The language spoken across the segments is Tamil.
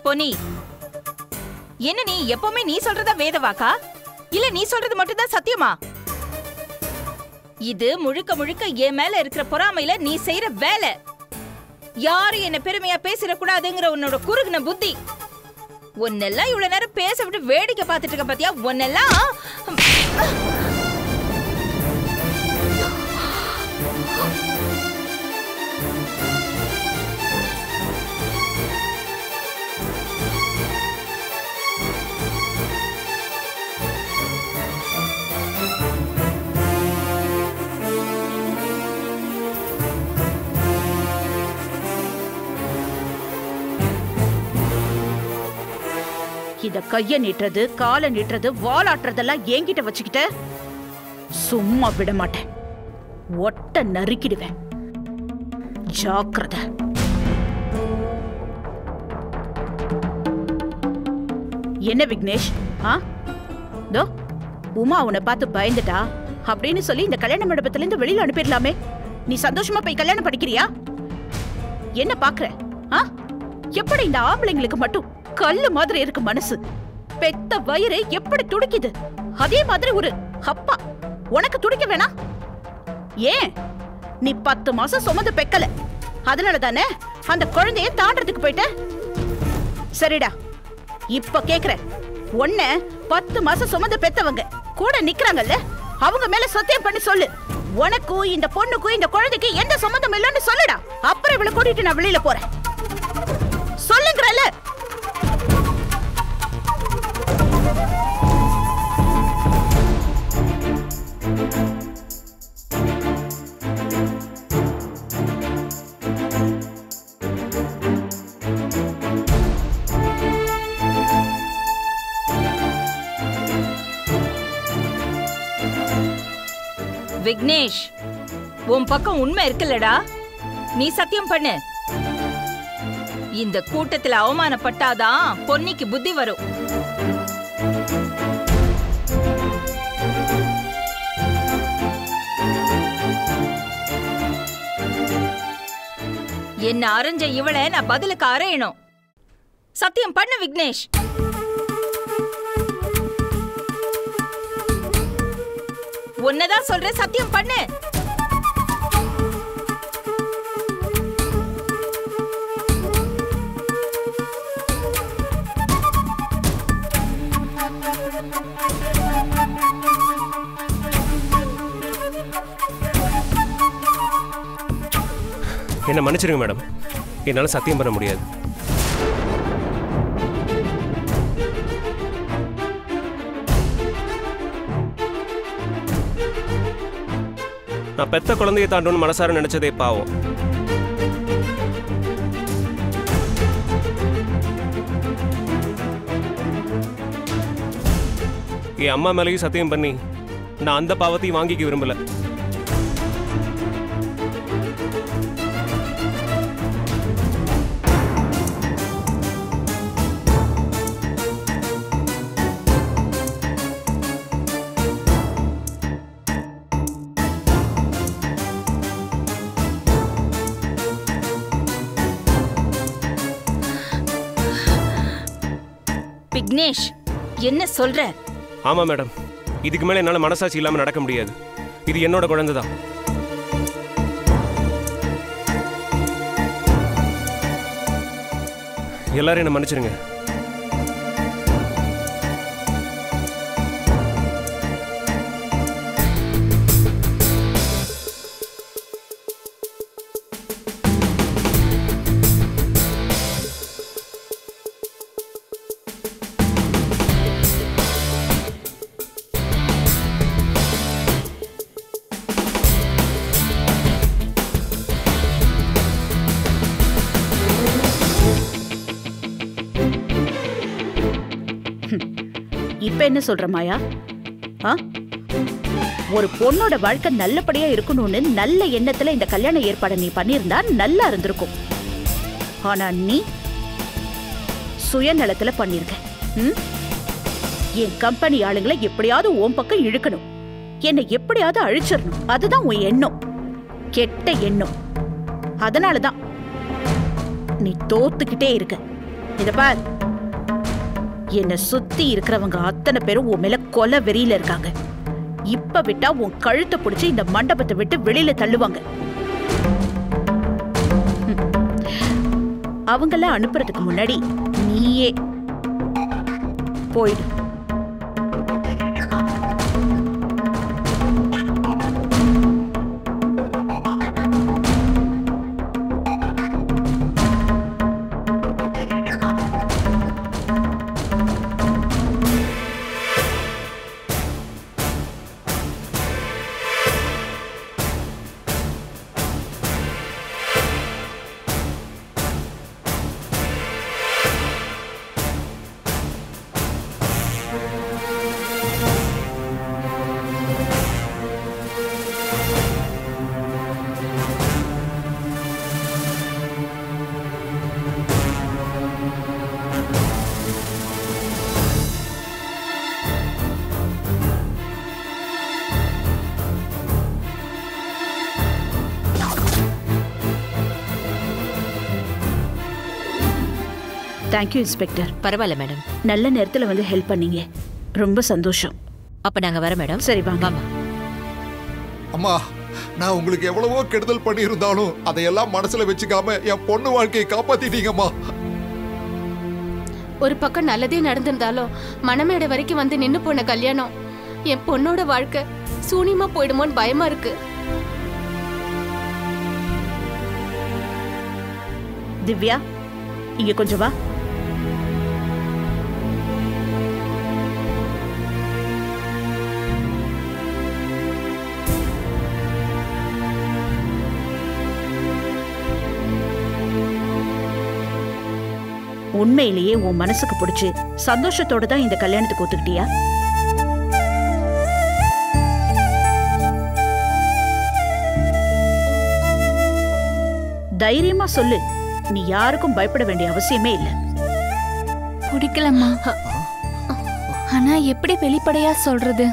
பொன்னி என்ன நீ எப்பவுமே நீ சொல்றதா வேதவாக்கா இல்ல நீ சொல்றது மட்டும்தான் சத்தியமா இது முழுக்க முழுக்க என் மேல இருக்கிற பொறாமையில நீ செய்யற வேலை யாரும் என்ன பெருமையா பேசிடக்கூடாதுங்கிற உன்னோட குறுகுன புத்தி உன்னெல்லாம் இவ்வளவு நேரம் பேச விட்டு வேடிக்கை பார்த்துட்டு இருக்க பாத்தியா உன்னெல்லாம் இத கைய நீட்டுறது காலை நீட்டுறது வாலாட்டுறதெல்லாம் என்கிட்ட வச்சுக்கிட்ட சும்மா விட மாட்டேன் ஒட்ட நறுக்கிடுவேன் ஜாக்கிரதை என்ன விக்னேஷ் ஆ தோ உமா உன்னை பார்த்து பயந்துட்டா அப்படின்னு சொல்லி இந்த கல்யாண மண்டபத்துல இருந்து வெளியில அனுப்பிடலாமே நீ சந்தோஷமா போய் கல்யாணம் படிக்கிறியா என்ன பாக்குற ஆ எப்படி இந்த ஆம்பளைங்களுக்கு மட்டும் கல்லு மாதிரி இருக்கு மனசு பெத்த வயிறு எப்படி துடிக்குது அதே மாதிரி ஒரு அப்பா உனக்கு துடிக்க வேணாம் ஏன் நீ பத்து மாசம் சுமந்து பெக்கல அதனால தானே அந்த குழந்தைய தாண்டறதுக்கு போயிட்ட சரிடா இப்ப கேக்குறேன் உன்ன பத்து மாசம் சுமந்து பெத்தவங்க கூட நிக்கறாங்கல்ல அவங்க மேல சத்தியம் பண்ணி சொல்லு உனக்கும் இந்த பொண்ணுக்கும் இந்த குழந்தைக்கு எந்த சம்மந்தம் இல்லைன்னு சொல்லுடா அப்புறம் இவளை கூட்டிட்டு நான் வெளியில போறேன் சொல்லுங்கறல விக்னேஷ் உன் பக்கம் உண்மை இருக்குல்லடா நீ சத்தியம் பண்ணு இந்த கூட்டத்துல அவமானப்பட்டாதான் பொன்னிக்கு புத்தி வரும் என்ன அரைஞ்ச இவளை நான் பதிலுக்கு அரையணும் சத்தியம் பண்ணு விக்னேஷ் உன்னதான் சொல்றேன் சத்தியம் பண்ணு என்னை மன்னிச்சிருங்க மேடம் என்னால் சத்தியம் பண்ண முடியாது நான் பெத்த குழந்தையை தாண்டணும்னு மனசார நினைச்சதே பாவம் என் அம்மா மேலேயும் சத்தியம் பண்ணி நான் அந்த பாவத்தையும் வாங்கிக்க விரும்பல விக்னேஷ் என்ன சொல்ற ஆமாம் மேடம் இதுக்கு மேலே என்னால் மனசாட்சி இல்லாமல் நடக்க முடியாது இது என்னோட குழந்தை தான் எல்லாரும் என்னை மன்னிச்சிருங்க இப்ப என்ன சொல்ற மாயா ஆ ஒரு பொண்ணோட வாழ்க்கை நல்லபடியா இருக்கணும்னு நல்ல எண்ணத்துல இந்த கல்யாண ஏற்பாடை நீ பண்ணியிருந்தா நல்லா இருந்திருக்கும் ஆனா நீ சுயநலத்துல பண்ணிருக்க ம்? என் கம்பெனி ஆளுங்களை எப்படியாவது உன் பக்கம் இழுக்கணும் என்னை எப்படியாவது அழிச்சிடணும் அதுதான் உன் எண்ணம் கெட்ட எண்ணம் அதனாலதான் நீ தோத்துக்கிட்டே இருக்க இத பார் என்னை சுத்தி இருக்கிறவங்க அத்தனை பேரும் உன் மேல கொலை வெறியில இருக்காங்க இப்ப விட்டா உன் கழுத்தை பிடிச்சு இந்த மண்டபத்தை விட்டு வெளியில தள்ளுவாங்க ம். அவங்கள அனுப்புறதுக்கு முன்னாடி நீயே போயிடு தேங்க்யூ இன்ஸ்பெக்டர் பரவாயில்ல மேடம் நல்ல நேரத்துல வந்து ஹெல்ப் பண்ணீங்க ரொம்ப சந்தோஷம் அப்ப நாங்க வர மேடம் சரி வாங்க வாமா அம்மா நான் உங்களுக்கு எவ்வளவோ கெடுதல் பண்ணியிருந்தாலும் அதையெல்லாம் மனசுல வச்சுக்காம என் பொண்ணு வாழ்க்கையை காப்பாத்திட்டீங்கம்மா ஒரு பக்கம் நல்லதே நடந்திருந்தாலும் மணமேடை வரைக்கும் வந்து நின்னு போன கல்யாணம் என் பொண்ணோட வாழ்க்கை சூனியமா போயிடுமோன்னு பயமா இருக்கு திவ்யா இங்க கொஞ்சம் வா உண்மையிலேயே உன் மனசுக்கு பிடிச்சு சந்தோஷத்தோட தான் இந்த கல்யாணத்துக்கு ஒத்துக்கிட்டியா தைரியமா சொல்லு நீ யாருக்கும் பயப்பட வேண்டிய அவசியமே இல்லை பிடிக்கலம்மா ஆனா எப்படி வெளிப்படையா சொல்றது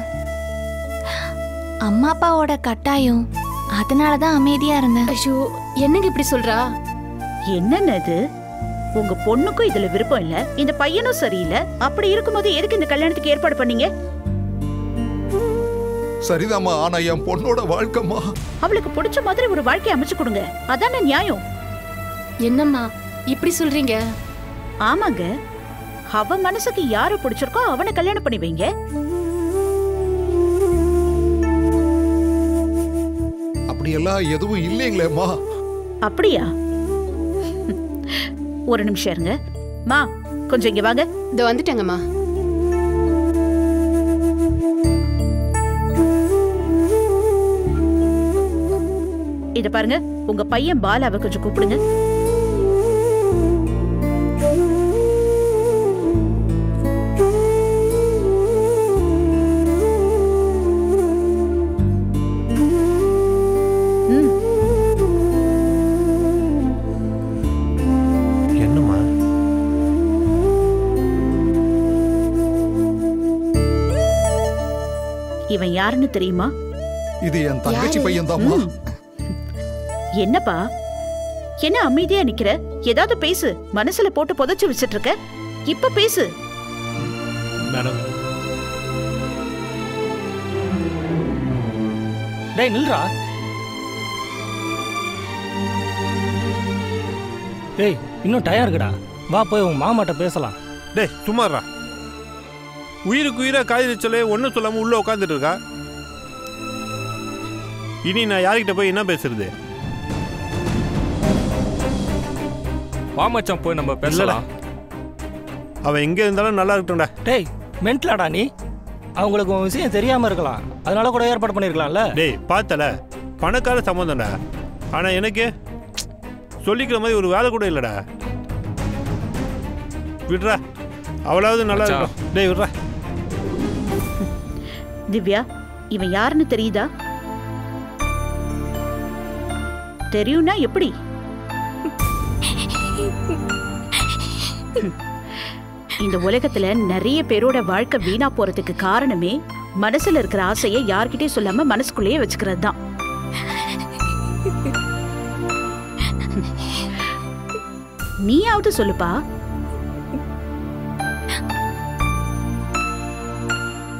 அம்மா அப்பாவோட கட்டாயம் அதனால தான் அமைதியா இருந்தேன் ஐயோ என்னங்க இப்படி சொல்றா என்னன்னு இது உங்க பொண்ணுக்கும் இதுல விருப்பம் இல்ல இந்த பையனும் சரியில்லை அப்படி இருக்கும்போது எதுக்கு இந்த கல்யாணத்துக்கு ஏற்பாடு பண்ணீங்க சரிதாம்மா ஆனா என் பொண்ணோட வாழ்க்கைம்மா அவளுக்கு பிடிச்ச மாதிரி ஒரு வாழ்க்கையை அமைச்சு கொடுங்க அதானே நியாயம் என்னம்மா இப்படி சொல்றீங்க ஆமாங்க அவ மனசுக்கு யாரு பிடிச்சிருக்கோ அவனை கல்யாணம் பண்ணி வைங்க அப்படியெல்லாம் எதுவும் இல்லைங்களேம்மா அப்படியா ஒரு நிமிஷம் இருங்க மா கொஞ்சம் இங்க வாங்க இதோ வந்துட்டேங்கம்மா இத பாருங்க உங்க பையன் பாலாவை கொஞ்சம் கூப்பிடுங்க ம், என்னம்மா இவன் யாருன்னு தெரியுமா இது என் தங்கச்சி யாரு? பையன்தாம்மா ம். என்னப்பா என்ன அமைதியா நிக்கிற ஏதாவது பேசு மனசுல போட்டு புதைச்சு வச்சிட்டு இருக்க இப்ப பேசு மேடம் டேய் நில்றா டேய் இன்னும் டயம் இருக்குடா வா போய் உன் மாமாட்ட பேசலாம் டேய் சும்மாறா உயிருக்கு உயிரை காதலிச்சலே ஒன்றும் சொல்லாமல் உள்ளே உட்காந்துட்டு இருக்கா இனி நான் யார்கிட்ட போய் என்ன பேசுறது வா மச்சான் போய் நம்ம பேசலாம் அவன் எங்கே இருந்தாலும் நல்லா இருக்கட்டும்டா டேய் மென்டலாடா நீ அவங்களுக்கு உன் விஷயம் தெரியாம இருக்கலாம் அதனால கூட ஏற்பாடு பண்ணிருக்கலாம்ல டேய் பார்த்தல பணக்கார சம்மந்தம்டா ஆனால் எனக்கு சொல்லிக்கிற மாதிரி ஒரு வேலை கூட இல்லைடா விட்றா அவளாவது நல்லா மச்சான். இருக்கும் டேய் விட்றா திவ்யா இவன் யாருன்னு தெரியுதா தெரியும்னா எப்படி இந்த உலகத்துல நிறைய பேரோட வாழ்க்கை வீணா போறதுக்கு காரணமே மனசுல இருக்கிற ஆசையை யார்கிட்டயும் சொல்லாம மனசுக்குள்ளேயே வச்சுக்கிறது தான் நீயாவது சொல்லுப்பா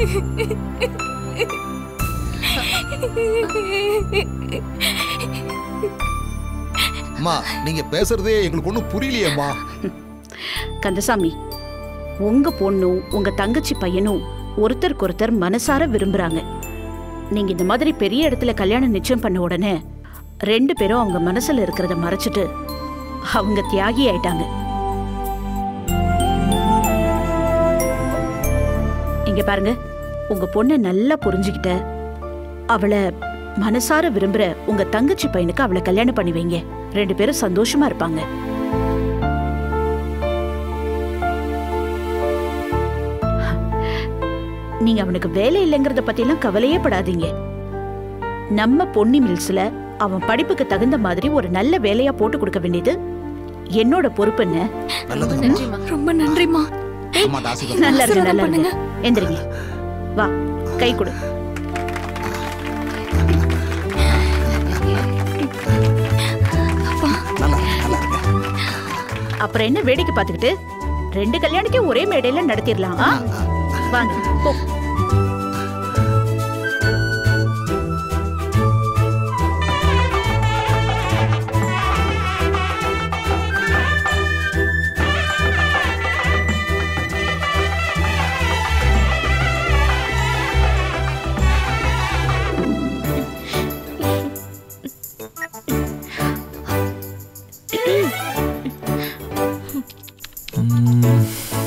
அம்மா நீங்க பேசுறதே எங்களுக்கு ஒன்றும் புரியலையேம்மா கந்தசாமி உங்க பொண்ணும் உங்க தங்கச்சி பையனும் ஒருத்தருக்கு ஒருத்தர் மனசார விரும்புறாங்க நீங்க இந்த மாதிரி பெரிய இடத்துல கல்யாணம் நிச்சயம் பண்ண உடனே ரெண்டு பேரும் அவங்க மனசுல இருக்கிறத மறைச்சிட்டு அவங்க தியாகி ஆயிட்டாங்க இங்க பாருங்க உங்க பொண்ணை நல்லா புரிஞ்சுக்கிட்ட அவளை மனசார விரும்புற உங்க தங்கச்சி பையனுக்கு அவளை கல்யாணம் பண்ணி வைங்க ரெண்டு பேரும் சந்தோஷமா இருப்பாங்க நீங்க அவனுக்கு வேலை இல்லைங்கிறத பத்தியெல்லாம் கவலையே படாதீங்க நம்ம பொன்னி மில்ஸ்ல அவன் படிப்புக்கு தகுந்த மாதிரி ஒரு நல்ல வேலையா போட்டு கொடுக்க வேண்டியது என்னோட பொறுப்பு என்ன நல்லதுங்கம்மா ரொம்ப நன்றிம்மா அம்மா ஆசீர்வாதம் நல்லா இருக்கு நல்லா இருக்கு எந்திரிங்க வா கை கொடு நல்லா இருக்கு, நல்லா இருக்கு. அப்புறம் என்ன வேடிக்கை பார்த்துக்கிட்டு ரெண்டு கல்யாணத்தையும் ஒரே மேடையில நடத்திடலாம் ஆ? வாங்க போ ம்.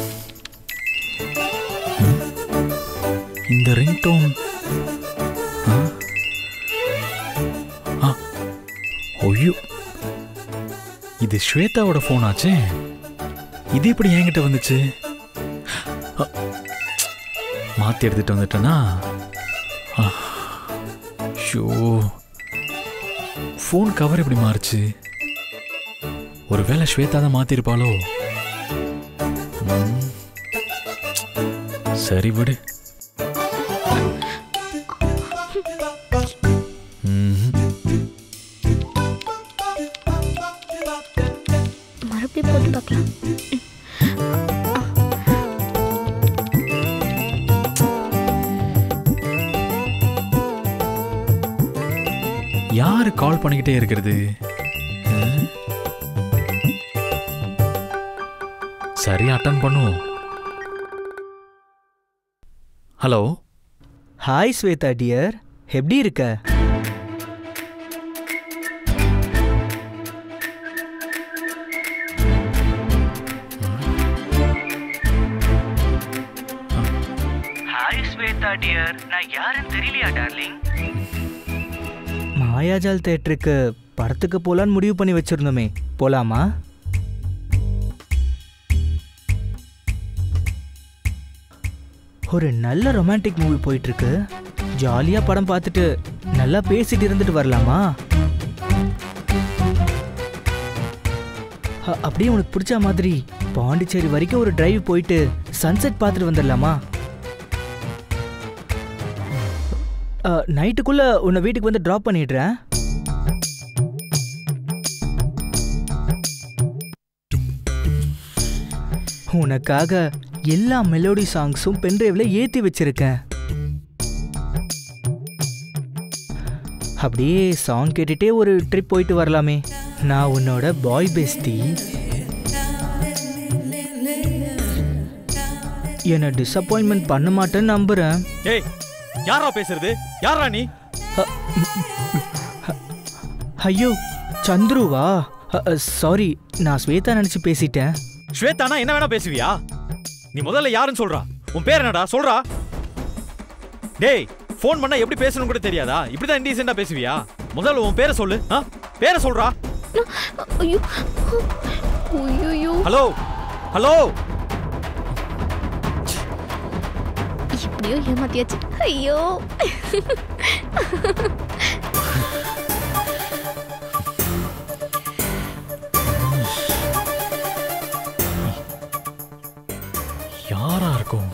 இந்த ரிங்டோன் ஐயோ இது ஸ்வேதாவோட ஃபோன் ஆச்சே இது எப்படி என்கிட்ட வந்துச்சு அ, மாத்தி எடுத்துட்டு வந்துட்டேனா ஷோ ஃபோன் கவர் எப்படி மாறுச்சு ஒருவேளை ஸ்வேதா தான் மாத்திருப்பாளோ ம். சரி விடு ம்ஹும். மறுபடியும் போட்டு பார்க்கலாம் யாரு கால் பண்ணிக்கிட்டே இருக்கிறது ம்? சரி அட்டன் பண்ணுவோம் ஹலோ ஹாய் ஸ்வேதா டியர் எப்படி இருக்க ஹாய் ஸ்வேதா டியர் நான் யாருன்னு தெரியலையா டார்லிங் மாயாஜால் தேட்டருக்கு படத்துக்கு போலான்னு முடிவு பண்ணி வச்சிருந்தோமே போலாமா ஒரு நல்ல ரொமான்டிக் மூவி போயிட்டு இருக்கு ஜாலியா படம் பார்த்துட்டு நல்லா பேசிட்டு இருந்துட்டு வரலாமா அ- அப்படியே உனக்கு பிடிச்ச மாதிரி பாண்டிச்சேரி வரைக்கும் ஒரு டிரைவ் போயிட்டு சன்செட் பார்த்துட்டு வந்துடலாமா நைட்டுக்குள்ள உன்னை வீட்டுக்கு வந்து ட்ராப் பண்ணிடுறேன் உனக்காக எல்லா மெலோடி சாங்ஸும் பென்ட்ரைவ்ல ஏத்தி வச்சிருக்கேன் அப்படியே சாங் கேட்டுட்டே ஒரு ட்ரிப் போயிட்டு வரலாமே நான் உன்னோட பாய் பெஸ்டி என்னை டிசப்பாயின்மெண்ட் பண்ண மாட்டேன்னு நம்புறேன் ஏய் யாரா பேசுறது யாரா நீ ஐயோ சந்துருவா சாரி நான் ஸ்வேதா நினச்சி பேசிட்டேன் ஸ்வேதானா என்ன வேணா பேசுவியா நீ முதல்ல யாருன்னு சொல்றா உன் பேர் என்னடா சொல்றா டேய் ஃபோன் பண்ணா எப்படி பேசணும் கூட தெரியாதா இப்படிதான் இன்டீசெண்டா பேசுவியா முதல்ல உன் பேரை சொல்லு ஆ பேரை சொல்றா ஐயோ ஐயோ ஹலோ ஹலோ எப்படியோ ஏமாத்தியாச்சு ஐயோ யாரா இருக்கும்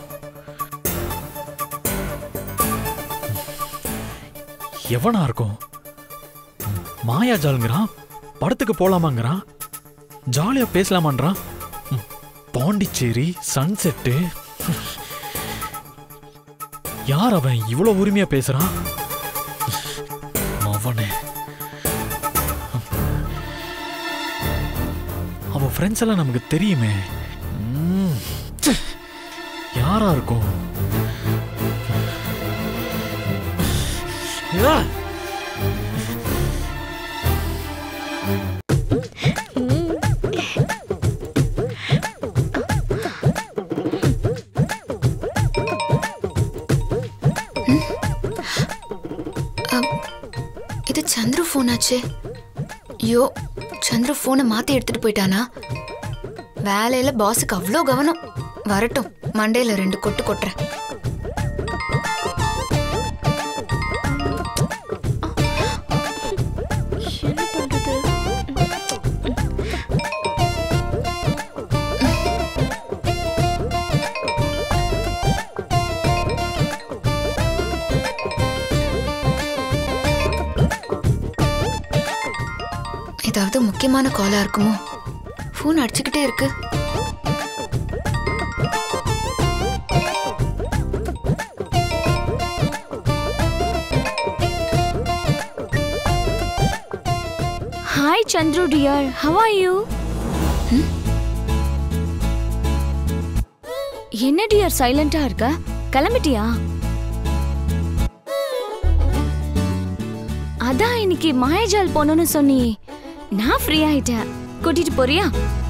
எவனா இருக்கும் மாயாஜாலுங்கிறான் படத்துக்கு போலாமாங்கிறான் ஜாலியா பேசலாமான்றான் ம், பாண்டிச்சேரி சன்செட்டு யார் அவன் இவ்வளவு உரிமையா பேசுறான் அவனே அவன் ஃப்ரெண்ட்ஸ் எல்லாம் நமக்கு தெரியுமே ம், ச்சே. யாரா இருக்கும் ஆ! இது சந்துரு ஃபோன் ஆச்சே ஐயோ சந்துரு ஃபோனை மாத்தி எடுத்துட்டு போயிட்டானா வேலையில பாஸுக்கு அவ்வளோ கவனம் வரட்டும் மண்டையில ரெண்டு கொட்டு கொட்டுறேன் என்ன பண்றது ஏதாவது முக்கியமான காலா இருக்குமோ ஃபோன் அடிச்சுக்கிட்டே இருக்கு hi Chandru dear how are you என்ன டியர் சைலண்டா இருக்க கிளம்பிட்டியா அதான் இன்னைக்கு மாயஜால் போகணும்னு சொன்னியே நான் ஃப்ரீ ஆயிட்டேன் கூட்டிட்டு போறியா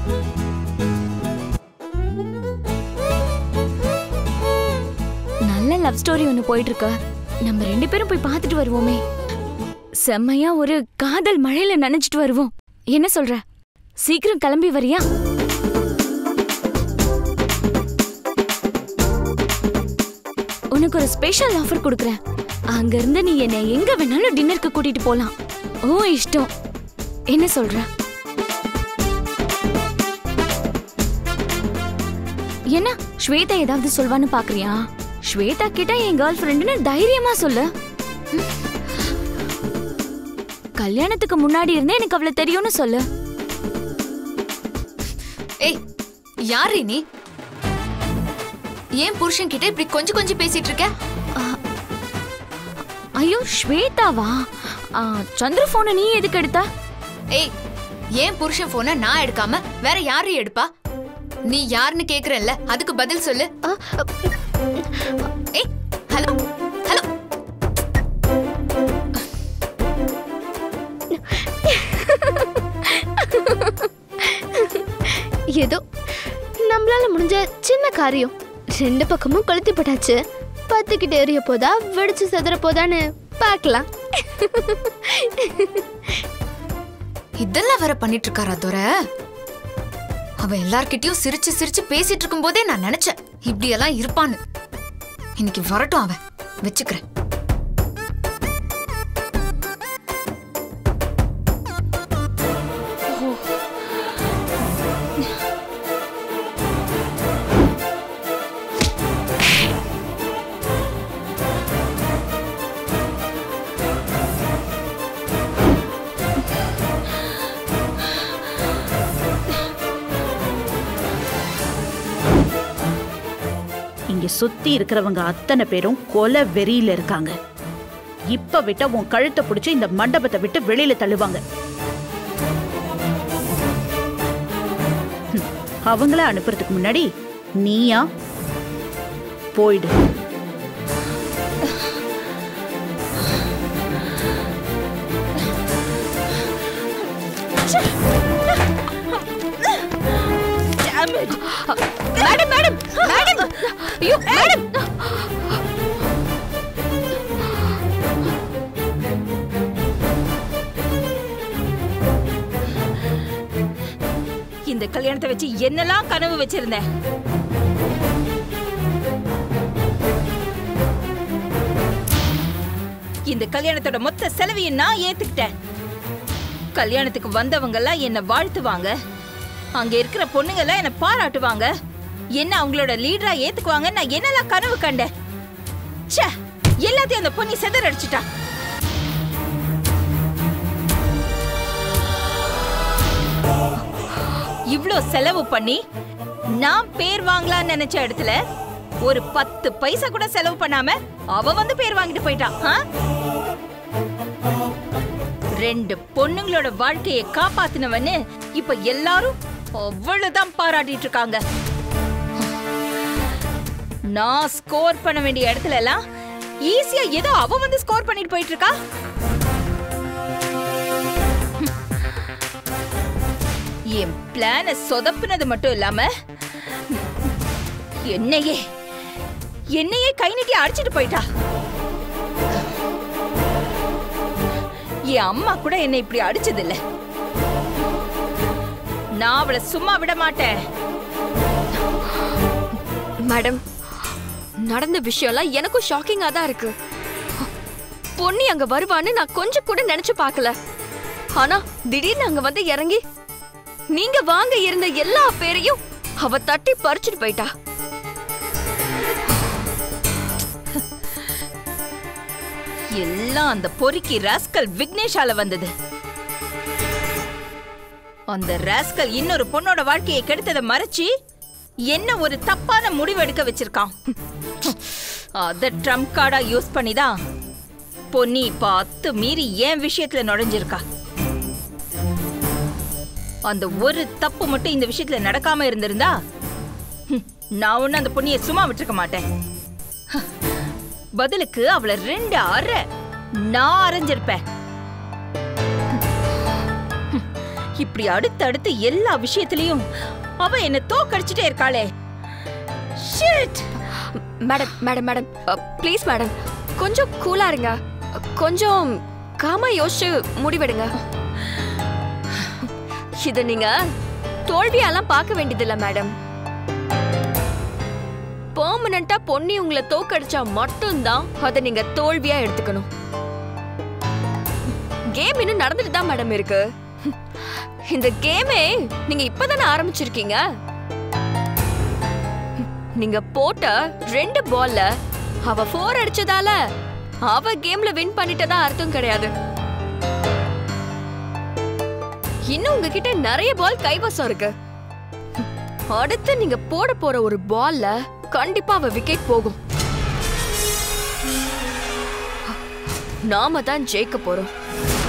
நல்ல லவ் ஸ்டோரி ஒன்று போயிட்டு இருக்க நம்ம ரெண்டு பேரும் போய் பார்த்துட்டு வருவோமே செம்மையா ஒரு காதல் மழையில நனைஞ்சிட்டு வருவோம் என்ன சொல்ற சீக்கிரம் கிளம்பி வரியா உனக்கு ஒரு ஸ்பெஷல் ஆஃபர் கொடுக்குறேன் அங்க இருந்து நீ என்னை எங்க வேணாலும் டின்னருக்கு கூட்டிட்டு போலாம் ஓ இஷ்டம் என்ன சொல்ற என்ன ஸ்வேதா ஏதாவது சொல்வான்னு பாக்குறியா ஸ்வேதா கிட்ட என் கேர்ள் ஃப்ரெண்டுன்னு தைரியமா சொல்லு ம். கல்யாணத்துக்கு முன்னாடி இருந்தே எனக்கு அவளை தெரியும்னு சொல்லு ஏய் யாரு நீ ஏன் புருஷன் கிட்ட இப்படி கொஞ்சம் கொஞ்சம் பேசிட்டு இருக்க ஐயோ ஸ்வேதாவா ஆ, சந்திர போனை நீ எதுக்கு எடுத்த ஏய் ஏன் புருஷன் போனை நான் எடுக்காம வேற யாரு எடுப்பா நீ யாருன்னு கேக்குறல்ல அதுக்கு பதில் சொல்லு ஏய் ஹலோ ஹலோ ஏதோ நம்மளால முடிஞ்ச சின்ன காரியம் ரெண்டு பக்கமும் கொளுத்தி போட்டாச்சு பத்துக்கிட்டு எரிய போதா வெடிச்சு செதற போதான்னு பார்க்கலாம் இதெல்லாம் வேற பண்ணிட்டு இருக்காரா துரை அவ எல்லார்கிட்டயும் சிரிச்சு சிரிச்சு பேசிட்டு இருக்கும் போதே நான் நினைச்சேன் இப்படியெல்லாம் இருப்பான்னு இன்னைக்கு வரட்டும் அவன் வச்சுக்கிறேன் இங்க சுத்தி இருக்கிறவங்க அத்தனை பேரும் கொலை வெறியில இருக்காங்க இப்ப விட்ட உன் கழுத்தை பிடிச்சு இந்த மண்டபத்தை விட்டு வெளியில தள்ளுவாங்க ஹம், அவங்கள அனுப்புறதுக்கு முன்னாடி நீயா போயிடு மேடம் மேடம் மேடம் ஐயோ மேடம் இந்த கல்யாணத்தை வச்சு என்னெல்லாம் கனவு வச்சிருந்த இந்த கல்யாணத்தோட மொத்த செலவையும் நான் ஏத்துக்கிட்டேன் கல்யாணத்துக்கு வந்தவங்க எல்லாம் என்ன வாழ்த்துவாங்க அங்க இருக்கிற பொண்ணுங்க எல்லாம் என்ன பாராட்டுவாங்க என்ன அவங்களோட லீடரா ஏத்துக்குவாங்க நான் என்னெல்லாம் கனவு கண்டேன் ச்சே எல்லாத்தையும் அந்த பொண்ணி செதறடிச்சிட்டா இவ்ளோ செலவு பண்ணி நான் பேர் வாங்கலாம்னு நினைச்ச இடத்துல ஒரு பத்து பைசா கூட செலவு பண்ணாம அவ வந்து பேர் வாங்கிட்டு போயிட்டான் ஆ? ரெண்டு பொண்ணுங்களோட வாழ்க்கையை காப்பாத்தினவன்னு இப்ப எல்லாரும் அவ்வளவுதான் பாராட்டிட்டு இருக்காங்க நான் ஸ்கோர் பண்ண வேண்டிய இடத்துல எல்லாம் ஈஸியா ஏதோ அவ வந்து ஸ்கோர் பண்ணிட்டு போயிட்டு இருக்கா என் பிளான சொதப்புனது மட்டும் இல்லாம என்னையே என்னையே கை நீட்டி அடிச்சிட்டு போயிட்டா என் அம்மா கூட என்னை இப்படி அடிச்சது இல்ல நான் அவளை சும்மா விட மாட்டேன் மேடம் நடந்த விஷயம்லாம் எனக்கும் ஷாக்கிங்கா தான் இருக்கு பொன்னி அங்க வருவான்னு நான் கொஞ்சம் கூட நினைச்சு பார்க்கல ஆனா திடீர்னு அங்க வந்து இறங்கி நீங்க வாங்க இருந்த எல்லா பேரையும் அவ தட்டி பறிச்சுட்டு போயிட்டா எல்லாம் அந்த பொறுக்கி ராஸ்கல் விக்னேஷால வந்தது அந்த ராஸ்கல் இன்னொரு பொண்ணோட வாழ்க்கையை கெடுத்ததை மறைச்சு என்ன ஒரு தப்பான முடிவு எடுக்க வச்சிருக்கான் அத ட்ரம்ப் கார்டா யூஸ் பண்ணி தான் பொன்னி இப்ப அத்து மீறி ஏன் விஷயத்துல நுழைஞ்சிருக்கா அந்த ஒரு தப்பு மட்டும் இந்த விஷயத்துல நடக்காம இருந்திருந்தா ஹம், நான் ஒண்ணு அந்த பொண்ணியை சும்மா விட்டுருக்க மாட்டேன் பதிலுக்கு அவளை ரெண்டு அரை நான் அரைஞ்சிருப்பேன் ஹம், இப்படி அடுத்தடுத்து எல்லா விஷயத்திலையும் அவ என்ன தோக்கடிச்சிட்டே இருக்காளே shit madam madam madam please madam கொஞ்சம் கூலா இருங்க அ, கொஞ்சம் காமா யோசிச்சு முடிவெடுங்க இத நீங்க தோல்வியெல்லாம் பார்க்க வேண்டியதில்ல மேடம் பெர்மனண்டா பொன்னி உங்களை தோக்கடிச்சா மட்டும்தான் அதை நீங்க தோல்வியா எடுத்துக்கணும் கேம் இன்னும் நடந்துட்டு தான் மேடம் இருக்கு இந்த கேமே நீங்க இப்பதானே ஆரம்பிச்சிருக்கீங்க நீங்க போட்ட ரெண்டு பால்ல அவ ஃபோர் அடிச்சதால அவ கேம்ல வின் பண்ணிட்டதா அர்த்தம் கிடையாது இன்னும் உங்ககிட்ட நிறைய பால் கைவசம் இருக்கு அடுத்து நீங்க போட போற ஒரு பால்ல கண்டிப்பா அவ விக்கெட் போகும் நாம தான் ஜெயிக்க போறோம்